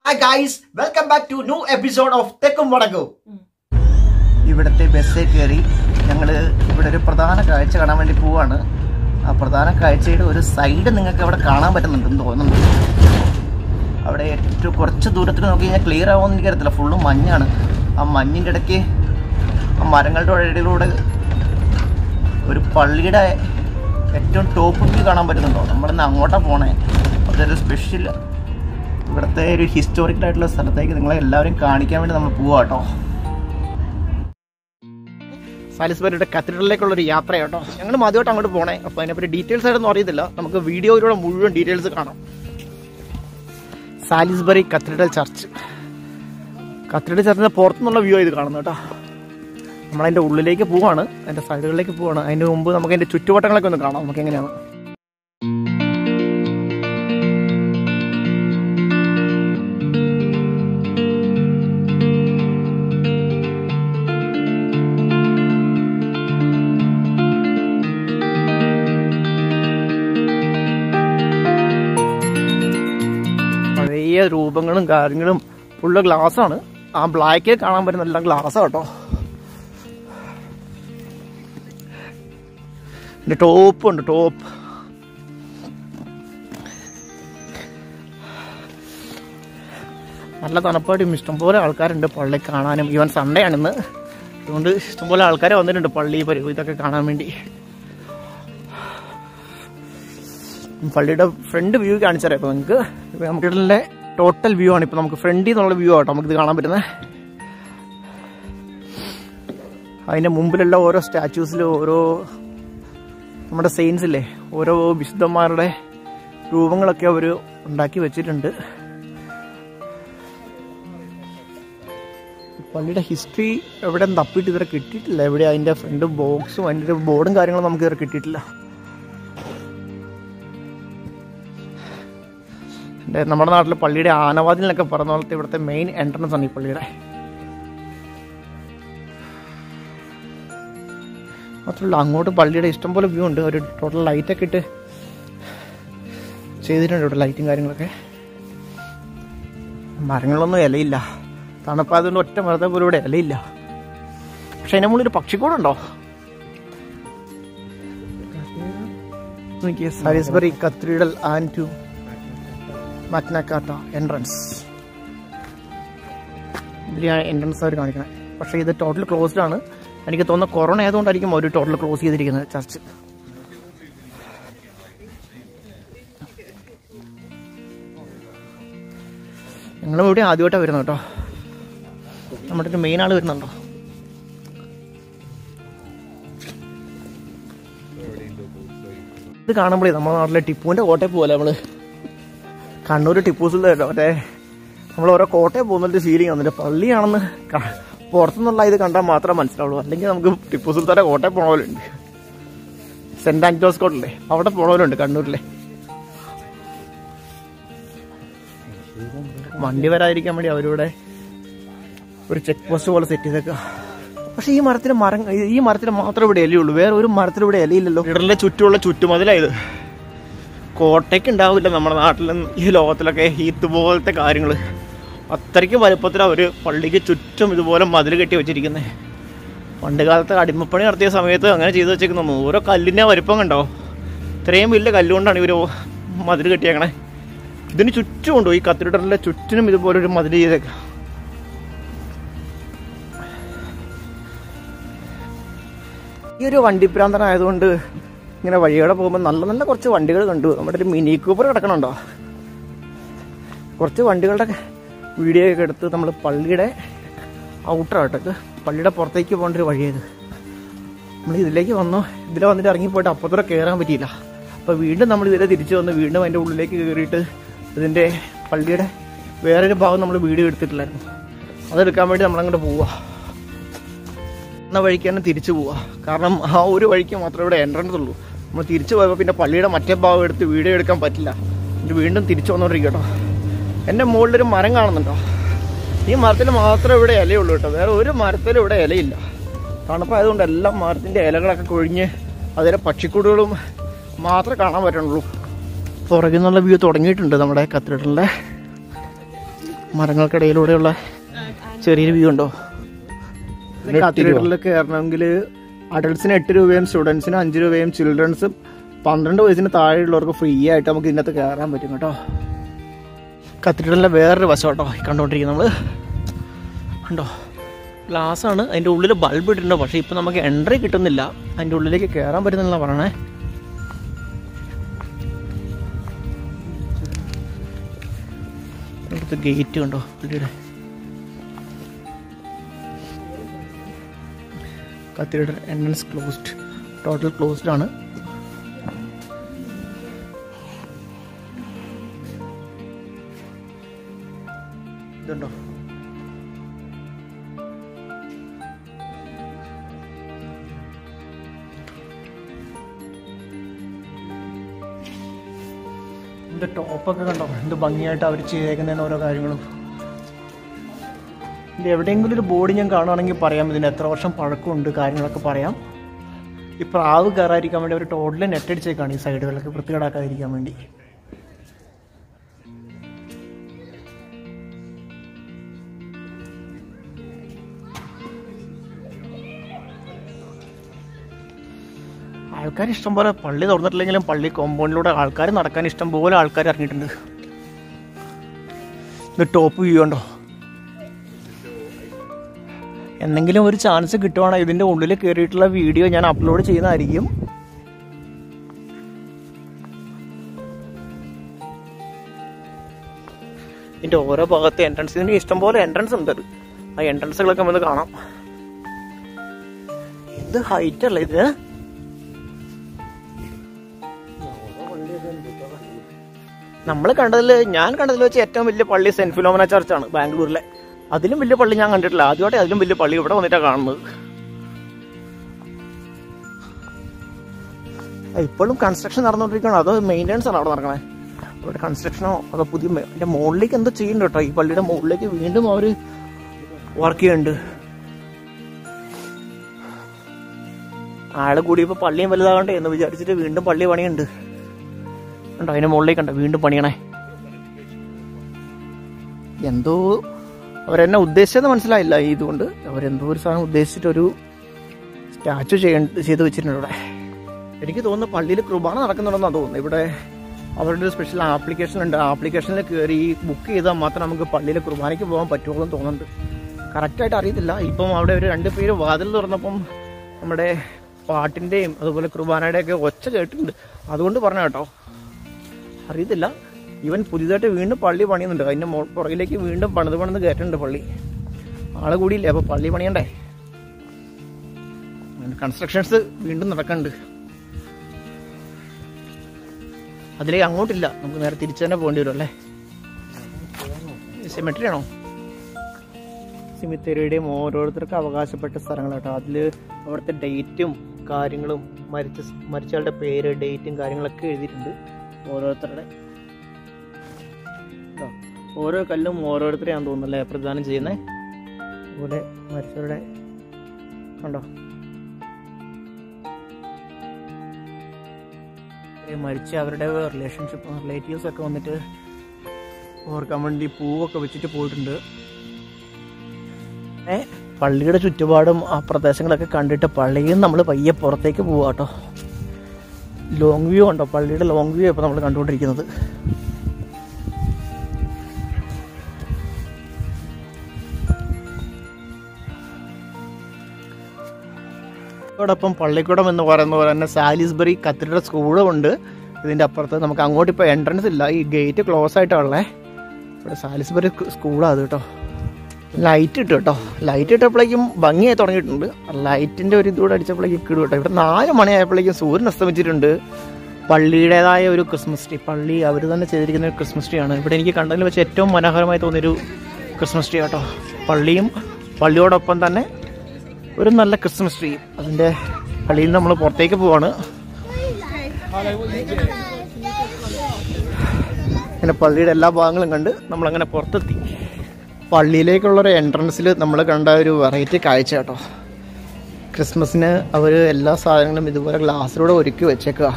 hi guys welcome back to new episode of തെക്കും വടക്കും ഇവിടുത്തെ ബസ്സിൽ കയറി ഞങ്ങൾ ഇവിടെ ഒരു പ്രധാന കാഴ്ച കാണാൻ വേണ്ടി പോവാണ് ആ പ്രധാന കാഴ്ചയുടെ ഒരു സൈഡ് നിങ്ങൾക്ക് അവിടെ കാണാൻ പറ്റുന്നുണ്ടെന്ന് തോന്നുന്നു അവിടെ ഏറ്റവും കുറച്ച് ദൂരത്തിൽ നോക്കി കഴിഞ്ഞാൽ ക്ലിയർ ആവുമെന്ന് എനിക്കറിയത്തില്ല ഫുള്ള് മഞ്ഞാണ് ആ മഞ്ഞിൻ്റെ ഇടയ്ക്ക് ആ മരങ്ങളുടെ ഇടയിലൂടെ ഒരു പള്ളിയുടെ ഏറ്റവും ടോപ്പ് വ്യൂ കാണാൻ പറ്റുന്നുണ്ടോ നമ്മളിന്ന് അങ്ങോട്ടാണ് പോണേ അതൊരു സ്പെഷ്യൽ ഇവിടുത്തെ ഒരു ഹിസ്റ്റോറിക്കൽ ആയിട്ടുള്ള സ്ഥലത്തേക്ക് നിങ്ങളെ എല്ലാവരും കാണിക്കാൻ വേണ്ടി നമ്മൾ പോവാ കേട്ടോ സാലിസ്ബറിയുടെ കത്തീഡ്രലിലേക്കുള്ള ഒരു യാത്ര കേട്ടോ ഞങ്ങൾ ആദ്യമായിട്ട് അങ്ങോട്ട് പോണേ അപ്പോൾ അതിനെപ്പറ്റി ഡീറ്റെയിൽസ് ആയിട്ടൊന്നും അറിയത്തില്ല നമുക്ക് വീഡിയോയിലൂടെ മുഴുവൻ ഡീറ്റെയിൽസ് കാണാം സാലിസ്ബറി കത്തീഡ്രൽ ചർച്ച് കത്തീഡ്രൽ ചർച്ചിന്റെ പുറത്തുനിന്നുള്ള വ്യൂ ഇത് കാണുന്നത് കേട്ടോ നമ്മളതിൻ്റെ ഉള്ളിലേക്ക് പോവാണ് അതിൻ്റെ സൈഡുകളിലേക്ക് പോവാണ് അതിന് മുമ്പ് നമുക്ക് അതിൻ്റെ ചുറ്റുവട്ടങ്ങളൊക്കെ ഒന്ന് കാണാം നമുക്ക് എങ്ങനെയാണ് പഴയ രൂപങ്ങളും കാര്യങ്ങളും ഫുള്ള് ഗ്ലാസ്സാണ് ആ ബ്ലാക്കിൽ കാണാൻ പറ്റുന്ന എല്ലാം ഗ്ലാസ്സാണ് കേട്ടോ ഇതിന്റെ ടോപ്പ് ഉണ്ട് ടോപ്പ് നല്ല തണുപ്പായിട്ടും ഇഷ്ടംപോലെ ആൾക്കാരുണ്ട് പള്ളി കാണാനും ഈവൻ സൺഡേ ആണിന്ന് അതുകൊണ്ട് ഇഷ്ടംപോലെ ആൾക്കാർ വന്നിട്ടുണ്ട് പള്ളി പരി ഇതൊക്കെ കാണാൻ വേണ്ടി പള്ളിയുടെ ഫ്രണ്ട് വ്യൂ കാണിച്ചറിയാം അപ്പോൾ നിങ്ങൾക്ക് ഇപ്പോൾ നമുക്ക് ടോട്ടൽ വ്യൂ ആണ് ഇപ്പോൾ നമുക്ക് ഫ്രണ്ടിൽ നിന്നുള്ള വ്യൂ ആട്ടോ നമുക്കിത് കാണാൻ പറ്റുന്നത് അതിൻ്റെ മുമ്പിലുള്ള ഓരോ സ്റ്റാച്യൂസിലും ഓരോ നമ്മുടെ സെയിൻസ് ഇല്ലേ ഓരോ വിശുദ്ധന്മാരുടെ രൂപങ്ങളൊക്കെ അവർ ഉണ്ടാക്കി വെച്ചിട്ടുണ്ട് പള്ളിയുടെ ഹിസ്റ്ററി എവിടെ തപ്പിയിട്ട് ഇതുവരെ കിട്ടിയിട്ടില്ല എവിടെ അതിൻ്റെ ഫ്രണ്ട് ബോക്സും അതിൻ്റെ ബോർഡും കാര്യങ്ങളും നമുക്ക് ഇതുവരെ കിട്ടിയിട്ടില്ല എൻ്റെ നമ്മുടെ നാട്ടിൽ പള്ളിയുടെ ആനവാതിലിനൊക്കെ പറഞ്ഞ പോലത്തെ ഇവിടുത്തെ മെയിൻ എൻട്രൻസ് ആണ് ഈ പള്ളിയുടെ മാത്രമല്ല അങ്ങോട്ട് പള്ളിയുടെ ഇഷ്ടംപോലെ വ്യൂ ഉണ്ട് ഒരു ടോട്ടൽ ലൈറ്റൊക്കെ ഇട്ട് ചെയ്തിട്ടുണ്ട് ഇവിടെ ലൈറ്റും കാര്യങ്ങളൊക്കെ മരങ്ങളൊന്നും ഇലയില്ല തണുപ്പായതുകൊണ്ട് ഒറ്റ മരത്തെ പോലും ഇവിടെ ഇലയില്ല പക്ഷെ അതിൻ്റെ മുകളിൽ ഒരു പക്ഷിക്കൂടുണ്ടോ Salisbury cathedral and to Magna Carta entrance ഇതിൽ എൻട്രൻസ് അവർ കാണിക്കണേ പക്ഷേ ഇത് ടോട്ടൽ ക്ലോസ്ഡ് ആണ് എനിക്ക് തോന്നുന്നു കൊറോണ ആയതുകൊണ്ടായിരിക്കും അവർ ടോട്ടൽ ക്ലോസ് ചെയ്തിരിക്കുന്നത് ചർച്ച് ഞങ്ങളും ഇവിടെ ആദ്യമായിട്ടാണ് വരുന്നത് കേട്ടോ നമ്മുടെ ഒരു മെയിൻ ആൾ വരുന്നുണ്ടോ ഇത് കാണുമ്പോഴേ നമ്മുടെ നാട്ടിലെ ടിപ്പുവിൻ്റെ കോട്ടയിൽ പോലെ നമ്മള് കണ്ണൂർ ടിപ്പു സുൽത്താൻ കേട്ടോ മറ്റേ നമ്മൾ ഓരോ കോട്ടയം പോകുന്നൊരു ഫീലിംഗ് വന്നിട്ട് പള്ളിയാണെന്ന് ക- പുറത്തുനിന്നുള്ള ഇത് കണ്ടാൽ മാത്രമേ മനസ്സിലാവുള്ളൂ അല്ലെങ്കിൽ നമുക്ക് ടിപ്പു സുൽത്താൻ്റെ കോട്ടയം പോണ പോലെ ഉണ്ട് സെന്റ് ആന്റോസ് കോട്ടല്ലേ അവിടെ പോണ പോലെ ഉണ്ട് കണ്ണൂരിലെ വണ്ടി വരാതിരിക്കാൻ വേണ്ടി അവരിവിടെ ഒരു ചെക്ക് പോസ്റ്റ് പോലെ സെറ്റ് ചെയ്തേക്കുക പക്ഷെ ഈ മരത്തിന് മരം ഈ മരത്തിന് മാത്രമേ ഇവിടെ ഇലയുള്ളൂ വേറെ ഒരു മരത്തിന് ഇവിടെ ഇലയില്ലല്ലോ ഇടലിന്റെ ചുറ്റുമുള്ള ചുറ്റുമതിലായത് കോട്ടയ്ക്ക് ഉണ്ടാവില്ല നമ്മുടെ നാട്ടിലും ഈ ലോകത്തിലൊക്കെ ഇതുപോലത്തെ കാര്യങ്ങൾ അത്രയ്ക്ക് വലുപ്പത്തിൽ അവർ പള്ളിക്ക് ചുറ്റും ഇതുപോലെ മതിൽ കെട്ടി വെച്ചിരിക്കുന്നത് പണ്ട് കാലത്ത് അടിമപ്പണി നടത്തിയ സമയത്ത് അങ്ങനെ ചെയ്തു വെച്ചേക്കുന്നു ഓരോ കല്ലിൻ്റെ വലിപ്പം കണ്ടോ ഇത്രയും വലിയ കല്ലുകൊണ്ടാണ് ഇവർ മതിൽ കെട്ടിയേക്കണേ ഇതിന് ചുറ്റും ഉണ്ടോ ഈ കത്തീഡ്രലിൻ്റെ ചുറ്റിനും ഇതുപോലെ ഒരു മതിൽ ചെയ്തേക്കാം ഈ ഒരു വണ്ടിപ്രാന്തനായതുകൊണ്ട് ഇങ്ങനെ വഴിയോടെ പോകുമ്പോൾ നല്ല നല്ല കുറച്ച് വണ്ടികൾ കണ്ടു നമ്മുടെ ഒരു മിനി കൂപ്പർ കിടക്കണുണ്ടോ കുറച്ച് വണ്ടികളുടെ വീഡിയോ ഒക്കെ എടുത്ത് നമ്മൾ പള്ളിയുടെ ഔട്ടറായിട്ടൊക്കെ പള്ളിയുടെ പുറത്തേക്ക് പോകേണ്ട ഒരു വഴിയത് നമ്മൾ ഇതിലേക്ക് വന്നു ഇതിലെ വന്നിട്ട് ഇറങ്ങിപ്പോയിട്ട് അപ്പുറത്തൂടെ കയറാൻ പറ്റിയില്ല അപ്പോൾ വീണ്ടും നമ്മൾ ഇതിലെ തിരിച്ചു വന്ന് വീണ്ടും അതിൻ്റെ ഉള്ളിലേക്ക് കയറിയിട്ട് ഇതിൻ്റെ പള്ളിയുടെ വേറൊരു ഭാഗം നമ്മൾ വീഡിയോ എടുത്തിട്ടില്ലായിരുന്നു അതെടുക്കാൻ വേണ്ടി നമ്മളങ്ങോട്ട് പോവുക എന്ന വഴിക്ക് തന്നെ തിരിച്ചു പോവുക കാരണം ആ ഒരു വഴിക്ക് മാത്രമേ ഇവിടെ എൻട്രൻസ് ഉള്ളൂ നമ്മൾ തിരിച്ചു പോയപ്പോൾ പിന്നെ പള്ളിയുടെ മറ്റേ ഭാഗം എടുത്ത് വീഡിയോ എടുക്കാൻ പറ്റില്ല എന്നിട്ട് വീണ്ടും തിരിച്ചു വന്നോണ്ടിരിക്കും കേട്ടോ എൻ്റെ മുകളിലൊരു മരം കാണുന്നുണ്ടോ ഈ മരത്തിൽ മാത്രമേ ഇവിടെ ഇലയുള്ളൂ കേട്ടോ വേറെ ഒരു മരത്തിലും ഇവിടെ ഇലയില്ല തണുപ്പായതുകൊണ്ട് എല്ലാ മരത്തിൻ്റെ ഇലകളൊക്കെ കൊഴിഞ്ഞ് അതിലെ പക്ഷിക്കൂടുകളും മാത്രമേ കാണാൻ പറ്റുള്ളൂ പുറകിൽ നിന്നുള്ള വ്യൂ തുടങ്ങിയിട്ടുണ്ട് നമ്മുടെ കത്തീഡ്രലിൻ്റെ മരങ്ങൾക്കിടയിലൂടെയുള്ള ചെറിയൊരു വ്യൂ ഉണ്ടോ കത്തീഡ്രലിൽ കയറണമെങ്കിൽ അഡൾട്ട്സിന് എട്ട് രൂപയും സ്റ്റുഡൻസിന് അഞ്ച് രൂപയും ചിൽഡ്രൻസും പന്ത്രണ്ട് വയസ്സിന് താഴെയുള്ളവർക്ക് ഫ്രീ ആയിട്ട് നമുക്ക് ഇതിനകത്ത് കയറാൻ പറ്റും കേട്ടോ കത്തീഡ്രലിൻ്റെ വേറൊരു വശം കേട്ടോ ഈ കണ്ടുകൊണ്ടിരിക്കുന്നത് നമ്മൾ കണ്ടോ ഗ്ലാസ് ആണ് അതിൻ്റെ ഉള്ളിൽ ബൾബ് ഇട്ടിട്ടുണ്ട് പക്ഷേ ഇപ്പം നമുക്ക് എൻട്രി കിട്ടുന്നില്ല അതിൻ്റെ ഉള്ളിലേക്ക് കയറാൻ പറ്റുന്നില്ല പറയണേ ഇവിടുത്തെ ഗേറ്റ് കണ്ടോ പള്ളിയുടെ cathedral entrance closed total closed ആണ് ഇതുണ്ടോ ഇത് ടോപ്പൊക്കെ കണ്ടോ എന്ത് ഭംഗിയായിട്ട് അവർ ചെയ്തേക്കുന്നതിന് ഓരോ കാര്യങ്ങളും ഇത് എവിടെയെങ്കിലും ഒരു ബോർഡ് ഞാൻ കാണുവാണെങ്കിൽ പറയാം ഇതിന് എത്ര വർഷം പഴക്കമുണ്ട് കാര്യങ്ങളൊക്കെ പറയാം ഈ പ്രാവ് കയറാതിരിക്കാൻ വേണ്ടി അവർ ടോട്ടലി നെറ്റ് അടിച്ചേക്കാണ് ഈ സൈഡുകളൊക്കെ വൃത്തികേടാക്കാതിരിക്കാൻ വേണ്ടി ആൾക്കാർ ഇഷ്ടം പോലെ പള്ളി തുറന്നിട്ടില്ലെങ്കിലും പള്ളി കോമ്പൗണ്ടിലൂടെ ആൾക്കാർ നടക്കാൻ ഇഷ്ടം പോലെ ആൾക്കാർ ഇറങ്ങിയിട്ടുണ്ട് ഇത് ടോപ്പ് വ്യൂ ഉണ്ടോ എന്തെങ്കിലും ഒരു ചാൻസ് കിട്ടുവാണെങ്കിൽ ഇതിൻ്റെ ഉള്ളിൽ കയറിയിട്ടുള്ള വീഡിയോ ഞാൻ അപ്ലോഡ് ചെയ്യുന്നതായിരിക്കും ഇതിൻ്റെ ഓരോ ഭാഗത്തെ എൻട്രൻസ് ഇതിന് ഇഷ്ടംപോലെ എൻട്രൻസ് ഉണ്ട് ആ എൻട്രൻസുകളൊക്കെ നമുക്ക് കാണാം ഇത് ഹൈറ്റ് അല്ലേ ഇത് നമ്മൾ കണ്ടതിൽ ഞാൻ കണ്ടതിൽ വെച്ച് ഏറ്റവും വലിയ പള്ളി സെന്റ് ഫിലോമന ചർച്ചാണ് ബാംഗ്ലൂരിലെ അതിലും വലിയ പള്ളി ഞാൻ കണ്ടിട്ടില്ല ആദ്യമായിട്ട് അതിലും വലിയ പള്ളി ഇവിടെ വന്നിട്ടാണ് കാണുന്നത് ആ, ഇപ്പോഴും കൺസ്ട്രക്ഷൻ നടന്നുകൊണ്ടിരിക്കുകയാണ് അതോ മെയിൻ്റെനൻസ് ആണ് അവിടെ നടക്കണേ അവിടെ കൺസ്ട്രക്ഷനോ അതോ പുതിയ മെ- അതിന്റെ മുകളിലേക്ക് എന്തോ ചെയ്യുന്നുണ്ട് കേട്ടോ ഈ പള്ളിയുടെ മുകളിലേക്ക് വീണ്ടും അവർ വർക്ക് ചെയ്യുന്നുണ്ട് ആള് കൂടിയപ്പോൾ പള്ളിയും വലുതാകണ്ടേ എന്ന് വിചാരിച്ചിട്ട് വീണ്ടും പള്ളി പണിയുണ്ട് ഉണ്ടോ അതിന്റെ മുകളിലേക്ക് കണ്ടോ വീണ്ടും പണിയണേ എന്തോ അവരെന്നെ ഉദ്ദേശിച്ചത് മനസ്സിലായില്ല ഇതുകൊണ്ട് അവരെന്തോ ഒരു സാധനം ഉദ്ദേശിച്ചിട്ടൊരു സ്റ്റാച്ചു ചെയ്യ ചെയ്ത് വെച്ചിട്ടുണ്ട് ഇവിടെ എനിക്ക് തോന്നുന്നു പള്ളിയിൽ കുർബാന നടക്കുന്നുണ്ടെന്നാണ് തോന്നുന്നത് ഇവിടെ അവരുടെ ഒരു സ്പെഷ്യൽ ആപ്ലിക്കേഷൻ ഉണ്ട് ആപ്ലിക്കേഷനിൽ കയറി ബുക്ക് ചെയ്താൽ മാത്രം നമുക്ക് പള്ളിയിൽ കുർബാനയ്ക്ക് പോകാൻ പറ്റുമോ എന്ന് തോന്നുന്നുണ്ട് കറക്റ്റായിട്ട് അറിയത്തില്ല ഇപ്പം അവിടെ ഒരു രണ്ട് പേര് വാതിൽ തുറന്നപ്പം നമ്മുടെ പാട്ടിൻ്റെയും അതുപോലെ കുർബാനയുടെയൊക്കെ ഒച്ച കേട്ടിട്ടുണ്ട് അതുകൊണ്ട് പറഞ്ഞ കേട്ടോ അറിയത്തില്ല ഇവൻ പുതിയതായിട്ട് വീണ്ടും പള്ളി പണിയുന്നുണ്ട് അതിൻ്റെ മോ പുറകിലേക്ക് വീണ്ടും പണിത് പണിത് കയറ്റുന്നുണ്ട് പള്ളി ആള് കൂടിയില്ലേ അപ്പോൾ പള്ളി പണിയണ്ടേ കൺസ്ട്രക്ഷൻസ് വീണ്ടും നടക്കുന്നുണ്ട് അതിലേക്ക് അങ്ങോട്ടില്ല നമുക്ക് നേരെ തിരിച്ചു തന്നെ പോകേണ്ടി വരും അല്ലേ സിമെട്രി ആണോ സിമിത്തേരിയുടെയും ഓരോരുത്തർക്ക് അവകാശപ്പെട്ട സ്ഥലങ്ങൾ കേട്ടോ അതിൽ അവിടുത്തെ ഡേറ്റും കാര്യങ്ങളും മരിച്ച മരിച്ചയാളുടെ പേര് ഡേറ്റും കാര്യങ്ങളൊക്കെ എഴുതിയിട്ടുണ്ട് ഓരോരുത്തരുടെ ഇതാ, ഓരോ കല്ലും ഓരോരുത്തരെയാണ് തോന്നുന്നല്ലേ പ്രദാനം ചെയ്യുന്നത് അതുപോലെ മരിച്ചവരുടെ കണ്ടോ ഈ മരിച്ച അവരുടെ റിലേഷൻഷിപ്പ് റിലേറ്റീവ്സ് ഒക്കെ വന്നിട്ട് ഓർക്കാൻ വേണ്ടി പൂവൊക്കെ വെച്ചിട്ട് പോയിട്ടുണ്ട് ഏ പള്ളിയുടെ ചുറ്റുപാടും ആ പ്രദേശങ്ങളൊക്കെ കണ്ടിട്ട് പള്ളിയിൽ നിന്ന് നമ്മൾ പയ്യെ പുറത്തേക്ക് പോവാ കേട്ടോ ലോങ് വ്യൂ ഉണ്ടോ പള്ളിയുടെ ലോങ് വ്യൂ ഇപ്പോൾ നമ്മൾ കണ്ടുകൊണ്ടിരിക്കുന്നത് അതോടൊപ്പം പള്ളിക്കൂടം എന്ന് പറയുന്ന പോലെ തന്നെ സാലിസ്ബറി കത്തീഡ്രൽ സ്കൂളും ഉണ്ട് ഇതിൻ്റെ അപ്പുറത്ത് നമുക്ക് അങ്ങോട്ട് ഇപ്പോൾ എൻട്രൻസ് ഇല്ല ഈ ഗേറ്റ് ക്ലോസ് ആയിട്ടുള്ളേ ഇവിടെ സാലിസ്ബറി സ്കൂളാണ് അത് കേട്ടോ ലൈറ്റ് ഇട്ടു കേട്ടോ ലൈറ്റ് ഇട്ടപ്പോഴേക്കും ഭംഗിയായി തുടങ്ങിയിട്ടുണ്ട് ലൈറ്റിൻ്റെ ഒരു ഇതുകൂടെ അടിച്ചപ്പോഴേക്കും കിടും കേട്ടോ ഇവിടെ നാല് മണിയായപ്പോഴേക്കും സൂര്യൻ അസ്തമിച്ചിട്ടുണ്ട് പള്ളിയുടേതായ ഒരു ക്രിസ്മസ് ട്രീ പള്ളി അവർ തന്നെ ചെയ്തിരിക്കുന്ന ഒരു ക്രിസ്മസ് ട്രീ ആണ് ഇവിടെ എനിക്ക് കണ്ടതിൽ വെച്ച് ഏറ്റവും മനോഹരമായി തോന്നിയൊരു ക്രിസ്മസ് ട്രീ കേട്ടോ പള്ളിയും പള്ളിയോടൊപ്പം തന്നെ ഒരു നല്ല ക്രിസ്മസ് ട്രീ അതിൻ്റെ പള്ളിയിൽ നിന്ന് നമ്മൾ പുറത്തേക്ക് പോവാണ് അങ്ങനെ പള്ളിയുടെ എല്ലാ ഭാഗങ്ങളും കണ്ട് നമ്മളങ്ങനെ പുറത്തെത്തി പള്ളിയിലേക്കുള്ളൊരു എൻട്രൻസിൽ നമ്മൾ കണ്ട ഒരു വെറൈറ്റി കാഴ്ച കേട്ടോ ക്രിസ്മസിന് അവർ എല്ലാ സാധനങ്ങളും ഇതുപോലെ ഗ്ലാസ്സിലൂടെ ഒരുക്കി വെച്ചേക്കുക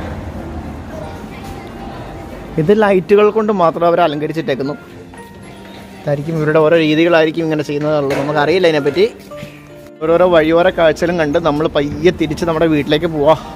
ഇത് ലൈറ്റുകൾ കൊണ്ട് മാത്രം അവർ അലങ്കരിച്ചിട്ടേക്കുന്നു ഇതായിരിക്കും ഇവരുടെ ഓരോ രീതികളായിരിക്കും ഇങ്ങനെ ചെയ്യുന്നതുള്ളൂ നമുക്കറിയില്ല അതിനെപ്പറ്റി ഓരോരോ വഴിയോര കാഴ്ചകളും കണ്ട് നമ്മൾ പയ്യെ തിരിച്ച് നമ്മുടെ വീട്ടിലേക്ക് പോവാം